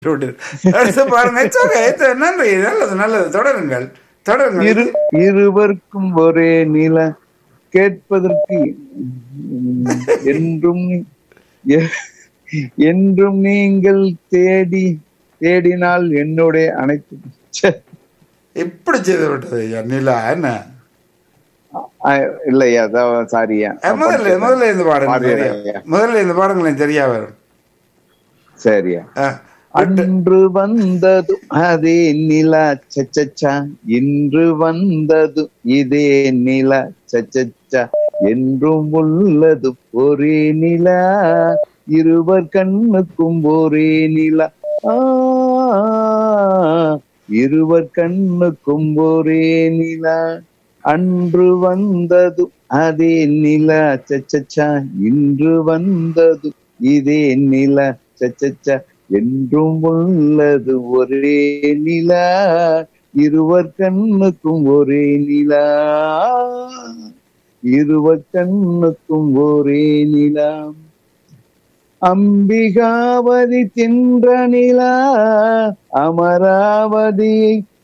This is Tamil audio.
அடுத்து பாருங்க It's okay. It's- நன்றி நல்லது நல்லது தொடருங்கள் தொடருங்கள் இரு இருவருக்கும் ஒரே நில கேட்பதற்கு உம், என்றும் எ- என்றும் நீங்கள் தேடி தேடினால் என்னுடைய அனைத்து ச்சே, எப்படி செய்து விட்டது ஐயா நிலா என்ன அஹ், இல்லையா சாரியா அஹ், முதல்ல முதல்ல இருந்து பாடுங்க பாடுறேன் சரியா? ஐயா. முதல்ல இருந்து பாடுங்களேன் சரியா வரும் சரியா அஹ், அன்று வந்தது அதே நிலா சச்சச்சா இன்று வந்தது இதே நிலா சச்சச்சா என்றும் உள்ளது ஒரே நிலா இருவர் கண்ணுக்கும் ஒரே நிலா ஆ, இருவர் கண்ணுக்கும் ஒரே நிலா அன்று வந்தது அதே நிலா சச்சச்சா இன்று வந்தது இதே நிலா சச்சச்சா என்றும் உள்ளது ஒரே நிலா இருவர் கண்ணுக்கும் ஒரே நிலா இருவர் கண்ணுக்கும் ஒரே நிலா அம்பிகாவதி தின்ற நிலா அமராவதியை